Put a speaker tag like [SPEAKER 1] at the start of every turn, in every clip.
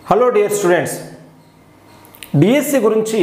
[SPEAKER 1] hello dear students DSC గురించి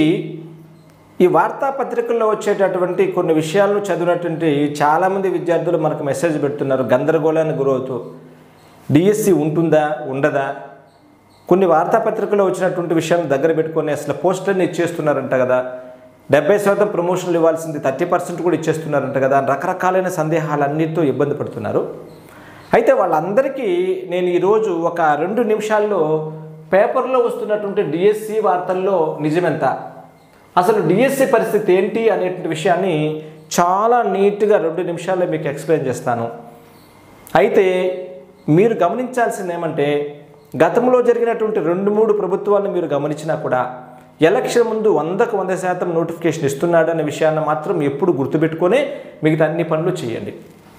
[SPEAKER 1] ఈ వార్తాపత్రికల్లో వచ్చేటటువంటి కొన్ని విషయాలను చదివినటువంటి చాలామంది విద్యార్థులు మనకు మెసేజ్ పెడుతున్నారు గందరగోళానికి గురవుతూ డిఎస్సి ఉంటుందా ఉండదా కొన్ని వార్తాపత్రికల్లో వచ్చినటువంటి విషయాలను దగ్గర పెట్టుకొని అసలు పోస్టర్ని ఇచ్చేస్తున్నారంట కదా డెబ్బై శాతం ప్రమోషన్లు ఇవ్వాల్సింది థర్టీ పర్సెంట్ కూడా ఇచ్చేస్తున్నారంట కదా అని రకరకాలైన సందేహాలన్నిటితో ఇబ్బంది పడుతున్నారు అయితే వాళ్ళందరికీ నేను ఈరోజు ఒక రెండు నిమిషాల్లో పేపర్లో వస్తున్నటువంటి డిఎస్సి వార్తల్లో నిజమెంత అసలు డిఎస్సి పరిస్థితి ఏంటి అనేటువంటి విషయాన్ని చాలా నీట్గా రెండు నిమిషాల్లో మీకు ఎక్స్ప్లెయిన్ చేస్తాను అయితే మీరు గమనించాల్సింది ఏమంటే గతంలో జరిగినటువంటి రెండు మూడు ప్రభుత్వాలను మీరు గమనించినా కూడా ఎలక్షన్ ముందు వందకు వంద శాతం నోటిఫికేషన్ ఇస్తున్నాడు అనే విషయాన్ని మాత్రం ఎప్పుడు గుర్తుపెట్టుకొని మిగతా అన్ని పనులు చేయండి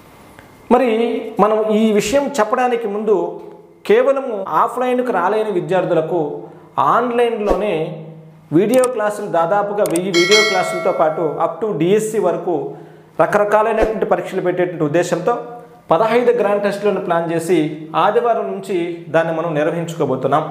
[SPEAKER 1] మరి మనం ఈ విషయం చెప్పడానికి ముందు కేవలం ఆఫ్లైన్కు రాలేని విద్యార్థులకు ఆన్లైన్లోనే వీడియో క్లాసులు దాదాపుగా వెయ్యి వీడియో క్లాసులతో పాటు అప్ టు డిఎస్సి వరకు రకరకాలైనటువంటి పరీక్షలు పెట్టేటువంటి ఉద్దేశంతో పదహైదు గ్రాండ్ టెస్టులను ప్లాన్ చేసి ఆదివారం నుంచి దాన్ని మనం నిర్వహించుకోబోతున్నాం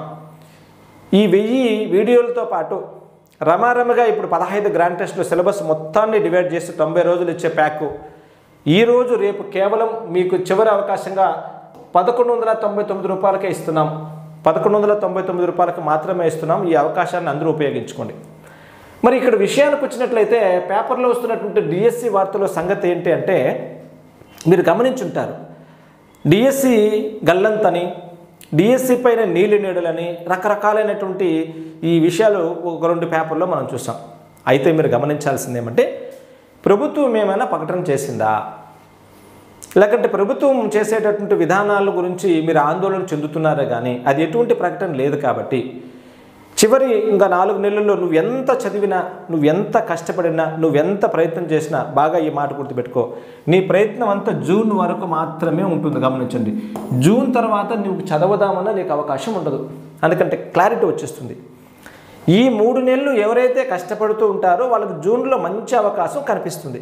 [SPEAKER 1] ఈ వెయ్యి వీడియోలతో పాటు రమారమగా ఇప్పుడు పదహైదు గ్రాండ్ టెస్టుల సిలబస్ మొత్తాన్ని డివైడ్ చేసి తొంభై రోజులు ఇచ్చే ప్యాక్ ఈరోజు రేపు కేవలం మీకు చివరి అవకాశంగా పదకొండు వందల తొంభై తొమ్మిది రూపాయలకే ఇస్తున్నాం పదకొండు వందల తొంభై తొమ్మిది రూపాయలకు మాత్రమే ఇస్తున్నాం ఈ అవకాశాన్ని అందరూ ఉపయోగించుకోండి మరి ఇక్కడ విషయానికి వచ్చినట్లయితే పేపర్లో వస్తున్నటువంటి డిఎస్సి వార్తల సంగతి ఏంటి అంటే మీరు గమనించుంటారు డిఎస్సి గల్లంతని డిఎస్సి పైన నీలి నీడలని రకరకాలైనటువంటి ఈ విషయాలు ఒక రెండు పేపర్లో మనం చూసాం అయితే మీరు గమనించాల్సింది ఏమంటే ప్రభుత్వం ఏమైనా ప్రకటన చేసిందా లేకంటే ప్రభుత్వం చేసేటటువంటి విధానాల గురించి మీరు ఆందోళన చెందుతున్నారే కానీ అది ఎటువంటి ప్రకటన లేదు కాబట్టి చివరి ఇంకా నాలుగు నెలల్లో నువ్వు ఎంత చదివినా నువ్వు ఎంత కష్టపడినా నువ్వు ఎంత ప్రయత్నం చేసినా బాగా ఈ మాట గుర్తుపెట్టుకో నీ ప్రయత్నం అంతా జూన్ వరకు మాత్రమే ఉంటుంది గమనించండి జూన్ తర్వాత నువ్వు చదవదామన్నా నీకు అవకాశం ఉండదు అందుకంటే క్లారిటీ వచ్చేస్తుంది ఈ మూడు నెలలు ఎవరైతే కష్టపడుతూ ఉంటారో వాళ్ళకి జూన్లో మంచి అవకాశం కనిపిస్తుంది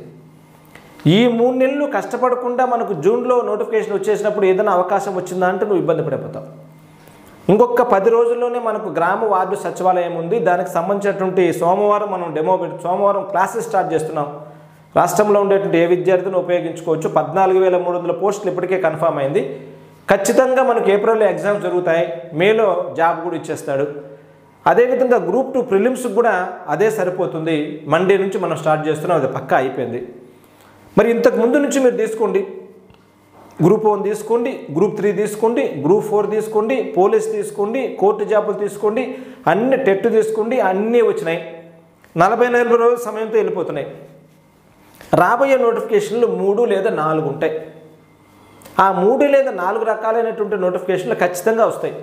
[SPEAKER 1] ఈ మూడు నెలలు కష్టపడకుండా మనకు జూన్లో నోటిఫికేషన్ వచ్చేసినప్పుడు ఏదైనా అవకాశం వచ్చిందా అంటే నువ్వు ఇబ్బంది పడిపోతావు ఇంకొక పది రోజుల్లోనే మనకు గ్రామ వార్డు సచివాలయం ఉంది దానికి సంబంధించినటువంటి సోమవారం మనం డెమో పెట్టి సోమవారం క్లాసెస్ స్టార్ట్ చేస్తున్నాం రాష్ట్రంలో ఉండేటువంటి ఏ విద్యార్థిని ఉపయోగించుకోవచ్చు పద్నాలుగు వేల మూడు వందల పోస్టులు ఇప్పటికే కన్ఫామ్ అయింది ఖచ్చితంగా మనకు ఏప్రిల్లో ఎగ్జామ్స్ జరుగుతాయి మేలో జాబ్ కూడా ఇచ్చేస్తాడు అదేవిధంగా గ్రూప్ టూ ప్రిలిమ్స్ కూడా అదే సరిపోతుంది మండే నుంచి మనం స్టార్ట్ చేస్తున్నాం అది పక్కా అయిపోయింది మరి ఇంతకు ముందు నుంచి మీరు తీసుకోండి గ్రూప్ వన్ తీసుకోండి గ్రూప్ త్రీ తీసుకోండి గ్రూప్ ఫోర్ తీసుకోండి పోలీస్ తీసుకోండి కోర్టు జాబులు తీసుకోండి అన్ని టెట్ తీసుకోండి అన్నీ వచ్చినాయి నలభై నలభై రోజుల సమయంతో వెళ్ళిపోతున్నాయి రాబోయే నోటిఫికేషన్లు మూడు లేదా నాలుగు ఉంటాయి ఆ మూడు లేదా నాలుగు రకాలైనటువంటి నోటిఫికేషన్లు ఖచ్చితంగా వస్తాయి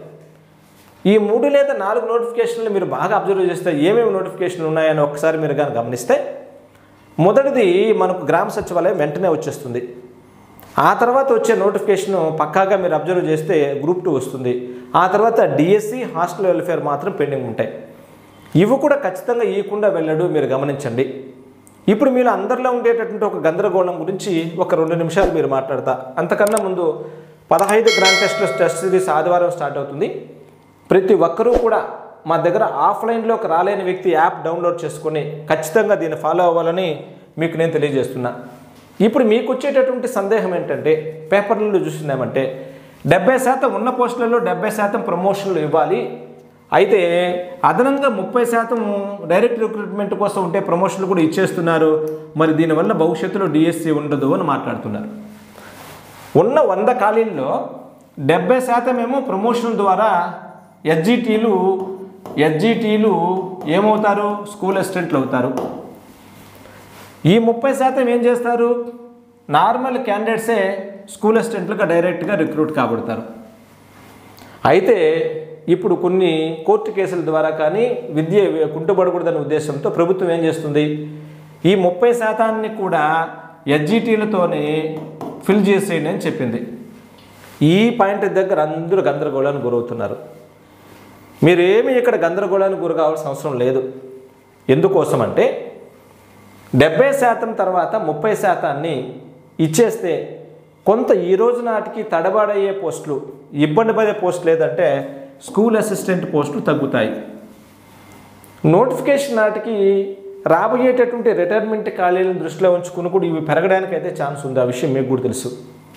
[SPEAKER 1] ఈ మూడు లేదా నాలుగు నోటిఫికేషన్లు మీరు బాగా అబ్జర్వ్ చేస్తే ఏమేమి నోటిఫికేషన్లు ఉన్నాయని ఒకసారి మీరు కానీ గమనిస్తే మొదటిది మనకు గ్రామ సచివాలయం వెంటనే వచ్చేస్తుంది ఆ తర్వాత వచ్చే నోటిఫికేషన్ పక్కాగా మీరు అబ్జర్వ్ చేస్తే గ్రూప్ టూ వస్తుంది ఆ తర్వాత డిఎస్సి హాస్టల్ వెల్ఫేర్ మాత్రం పెండింగ్ ఉంటాయి ఇవి కూడా ఖచ్చితంగా ఇవ్వకుండా వెళ్ళడు మీరు గమనించండి ఇప్పుడు మీరు అందరిలో ఉండేటటువంటి ఒక గందరగోళం గురించి ఒక రెండు నిమిషాలు మీరు మాట్లాడతా అంతకన్నా ముందు పదహైదు గ్రాండ్ టెస్ట్లో టెస్ట్ సిరీస్ ఆదివారం స్టార్ట్ అవుతుంది ప్రతి ఒక్కరూ కూడా మా దగ్గర ఆఫ్లైన్లోకి రాలేని వ్యక్తి యాప్ డౌన్లోడ్ చేసుకొని ఖచ్చితంగా దీన్ని ఫాలో అవ్వాలని మీకు నేను తెలియజేస్తున్నా ఇప్పుడు మీకు వచ్చేటటువంటి సందేహం ఏంటంటే పేపర్లలో చూస్తున్నామంటే డెబ్బై శాతం ఉన్న పోస్టులలో డెబ్బై శాతం ప్రమోషన్లు ఇవ్వాలి అయితే అదనంగా ముప్పై శాతం డైరెక్ట్ రిక్రూట్మెంట్ కోసం ఉంటే ప్రమోషన్లు కూడా ఇచ్చేస్తున్నారు మరి దీనివల్ల భవిష్యత్తులో డిఎస్సి ఉండదు అని మాట్లాడుతున్నారు ఉన్న వంద ఖాళీల్లో డెబ్బై శాతం ఏమో ప్రమోషన్ ద్వారా ఎస్జిటీలు ఎస్జిటీలు ఏమవుతారు స్కూల్ అసిస్టెంట్లు అవుతారు ఈ ముప్పై శాతం ఏం చేస్తారు నార్మల్ క్యాండిడేట్సే స్కూల్ అసిస్టెంట్లుగా డైరెక్ట్గా రిక్రూట్ కాబడతారు అయితే ఇప్పుడు కొన్ని కోర్టు కేసుల ద్వారా కానీ విద్య కుంటుపడకూడదనే ఉద్దేశంతో ప్రభుత్వం ఏం చేస్తుంది ఈ ముప్పై శాతాన్ని కూడా ఎస్జిటీలతోనే ఫిల్ చేసేయండి అని చెప్పింది ఈ పాయింట్ దగ్గర అందరూ గందరగోళానికి గురవుతున్నారు మీరేమి ఇక్కడ గందరగోళానికి గురి కావాల్సిన అవసరం లేదు ఎందుకోసం అంటే డెబ్బై శాతం తర్వాత ముప్పై శాతాన్ని ఇచ్చేస్తే కొంత ఈ రోజు నాటికి తడబాడయ్యే పోస్టులు ఇబ్బంది పడే పోస్ట్ లేదంటే స్కూల్ అసిస్టెంట్ పోస్టులు తగ్గుతాయి నోటిఫికేషన్ నాటికి రాబోయేటటువంటి రిటైర్మెంట్ ఖాళీలను దృష్టిలో ఉంచుకుని కూడా ఇవి పెరగడానికి అయితే ఛాన్స్ ఉంది ఆ విషయం మీకు కూడా తెలుసు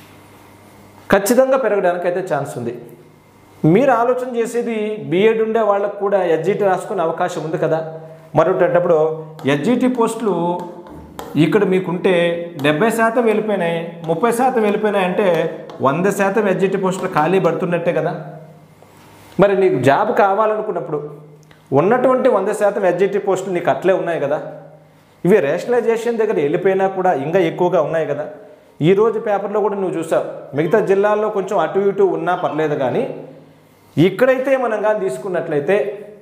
[SPEAKER 1] ఖచ్చితంగా పెరగడానికి అయితే ఛాన్స్ ఉంది మీరు ఆలోచన చేసేది బీఎడ్ ఉండే వాళ్ళకు కూడా ఎస్జిటి రాసుకునే అవకాశం ఉంది కదా మరొకటప్పుడు ఎస్జిటి పోస్టులు ఇక్కడ మీకుంటే డెబ్బై శాతం వెళ్ళిపోయినాయి ముప్పై శాతం వెళ్ళిపోయినాయి అంటే వంద శాతం ఎస్జిటి పోస్టులు ఖాళీ పడుతున్నట్టే కదా మరి నీకు జాబ్ కావాలనుకున్నప్పుడు ఉన్నటువంటి వంద శాతం ఎస్జిటి పోస్టులు నీకు అట్లే ఉన్నాయి కదా ఇవి రేషనలైజేషన్ దగ్గర వెళ్ళిపోయినా కూడా ఇంకా ఎక్కువగా ఉన్నాయి కదా ఈ రోజు పేపర్లో కూడా నువ్వు చూసావు మిగతా జిల్లాల్లో కొంచెం అటు ఇటు ఉన్నా పర్లేదు కానీ ఇక్కడైతే మనం కానీ తీసుకున్నట్లయితే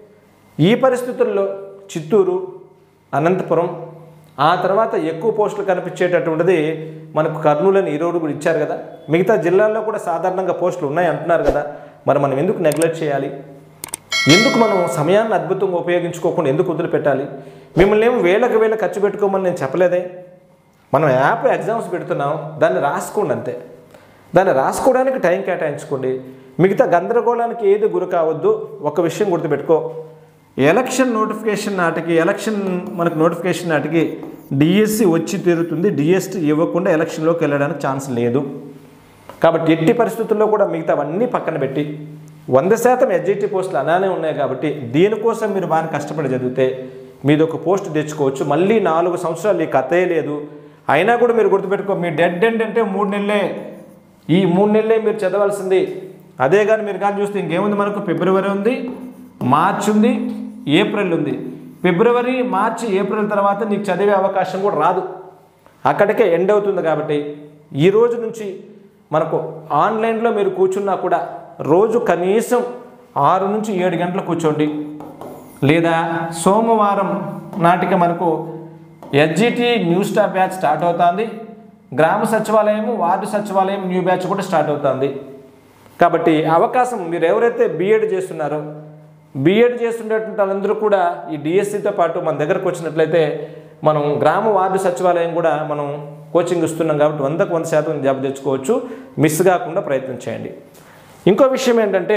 [SPEAKER 1] ఈ పరిస్థితుల్లో చిత్తూరు అనంతపురం ఆ తర్వాత ఎక్కువ పోస్టులు కనిపించేటటువంటిది మనకు కర్నూలు ఈరోజు కూడా ఇచ్చారు కదా మిగతా జిల్లాల్లో కూడా సాధారణంగా పోస్టులు ఉన్నాయి అంటున్నారు కదా మరి మనం ఎందుకు నెగ్లెక్ట్ చేయాలి ఎందుకు మనం సమయాన్ని అద్భుతంగా ఉపయోగించుకోకుండా ఎందుకు వదిలిపెట్టాలి మిమ్మల్ని ఏం వేలకు వేల ఖర్చు పెట్టుకోమని నేను చెప్పలేదే మనం యాప్ ఎగ్జామ్స్ పెడుతున్నాం దాన్ని రాసుకోండి అంతే దాన్ని రాసుకోవడానికి టైం కేటాయించుకోండి మిగతా గందరగోళానికి ఏది గురి కావద్దు ఒక విషయం గుర్తుపెట్టుకో ఎలక్షన్ నోటిఫికేషన్ నాటికి ఎలక్షన్ మనకు నోటిఫికేషన్ నాటికి డిఎస్సి వచ్చి తీరుతుంది డిఎస్టీ ఇవ్వకుండా ఎలక్షన్లోకి వెళ్ళడానికి ఛాన్స్ లేదు కాబట్టి ఎట్టి పరిస్థితుల్లో కూడా మిగతావన్నీ పక్కన పెట్టి వంద శాతం ఎస్జిటి పోస్టులు అలానే ఉన్నాయి కాబట్టి దీనికోసం మీరు బాగా కష్టపడి చదివితే మీది ఒక పోస్ట్ తెచ్చుకోవచ్చు మళ్ళీ నాలుగు సంవత్సరాలు ఈ కథే లేదు అయినా కూడా మీరు గుర్తుపెట్టుకో మీ డెడ్ ఎండ్ అంటే మూడు నెలలే ఈ మూడు నెలలే మీరు చదవాల్సింది అదే కానీ మీరు కానీ చూస్తే ఇంకేముంది మనకు ఫిబ్రవరి ఉంది మార్చ్ ఉంది ఏప్రిల్ ఉంది ఫిబ్రవరి మార్చి ఏప్రిల్ తర్వాత నీకు చదివే అవకాశం కూడా రాదు అక్కడికే ఎండ్ అవుతుంది కాబట్టి ఈ రోజు నుంచి మనకు ఆన్లైన్లో మీరు కూర్చున్నా కూడా రోజు కనీసం ఆరు నుంచి ఏడు గంటలు కూర్చోండి లేదా సోమవారం నాటికి మనకు SGT new star batch start అవుతుంది గ్రామ సచివాలయం వార్డు సచివాలయం న్యూ బ్యాచ్ కూడా స్టార్ట్ అవుతుంది కాబట్టి అవకాశం మీరు ఎవరైతే బీఎడ్ చేస్తున్నారో బీఎడ్ చేస్తున్నటువంటి వాళ్ళందరూ కూడా ఈ డిఎస్సితో పాటు మన దగ్గరకు వచ్చినట్లయితే మనం గ్రామ వార్డు సచివాలయం కూడా మనం కోచింగ్ ఇస్తున్నాం కాబట్టి వందకు వంద శాతం జాబ్ తెచ్చుకోవచ్చు మిస్ కాకుండా ప్రయత్నం చేయండి ఇంకో విషయం ఏంటంటే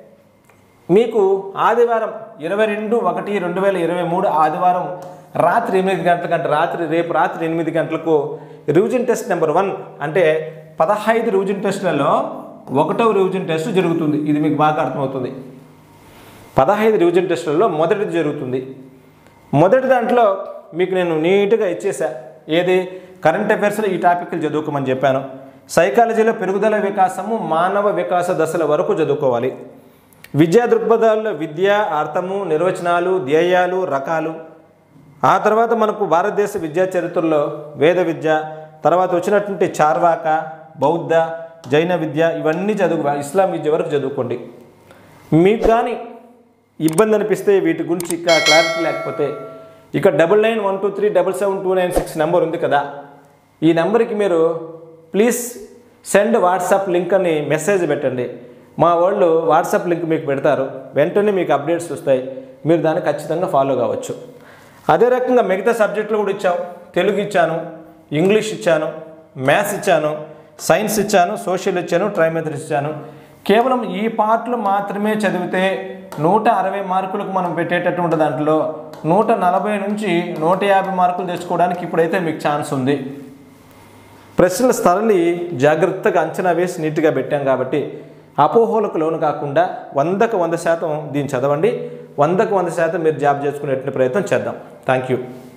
[SPEAKER 1] మీకు ఆదివారం ఇరవై రెండు ఒకటి రెండు వేల ఇరవై మూడు ఆదివారం రాత్రి ఎనిమిది గంటల గంట రాత్రి రేపు రాత్రి ఎనిమిది గంటలకు రివిజన్ టెస్ట్ నెంబర్ వన్ అంటే పదహైదు రివిజన్ టెస్టులలో ఒకటవ రివిజన్ టెస్ట్ జరుగుతుంది ఇది మీకు బాగా అర్థమవుతుంది పదహైదు రివిజన్ టెస్టులలో మొదటిది జరుగుతుంది మొదటి దాంట్లో మీకు నేను నీట్గా ఇచ్చేసా ఏది కరెంట్ అఫైర్స్లో ఈ టాపిక్లు చదువుకోమని చెప్పాను సైకాలజీలో పెరుగుదల వికాసము మానవ వికాస దశల వరకు చదువుకోవాలి విద్యా దృక్పథాల్లో విద్య అర్థము నిర్వచనాలు ధ్యేయాలు రకాలు ఆ తర్వాత మనకు భారతదేశ విద్యా చరిత్రలో వేద విద్య తర్వాత వచ్చినటువంటి చార్వాక బౌద్ధ జైన విద్య ఇవన్నీ చదువు ఇస్లాం విద్య వరకు చదువుకోండి మీకు కానీ ఇబ్బంది అనిపిస్తే వీటి గురించి ఇంకా క్లారిటీ లేకపోతే ఇక double nine one two three double seven two nine six number ఉంది కదా ఈ నెంబర్కి మీరు ప్లీజ్ సెండ్ వాట్సాప్ లింక్ అని మెసేజ్ పెట్టండి మా వాళ్ళు వాట్సాప్ లింక్ మీకు పెడతారు వెంటనే మీకు అప్డేట్స్ వస్తాయి మీరు దాన్ని ఖచ్చితంగా ఫాలో కావచ్చు అదే రకంగా మిగతా సబ్జెక్టులు కూడా ఇచ్చాం తెలుగు ఇచ్చాను ఇంగ్లీష్ ఇచ్చాను మ్యాథ్స్ ఇచ్చాను సైన్స్ ఇచ్చాను సోషల్ ఇచ్చాను ట్రైమెథడ్స్ ఇచ్చాను కేవలం ఈ పార్ట్లు మాత్రమే చదివితే నూట అరవై మార్కులకు మనం పెట్టేటటువంటి దాంట్లో నూట నలభై నుంచి నూట యాభై మార్కులు తెచ్చుకోవడానికి ఇప్పుడైతే మీకు ఛాన్స్ ఉంది ప్రశ్నల స్థలని జాగ్రత్తగా అంచనా వేసి నీట్గా పెట్టాం కాబట్టి అపోహలకు లోను కాకుండా వందకు వంద శాతం దీన్ని చదవండి వందకు వంద శాతం మీరు జాబ్ చేసుకునేటువంటి ప్రయత్నం చేద్దాం థ్యాంక్ యూ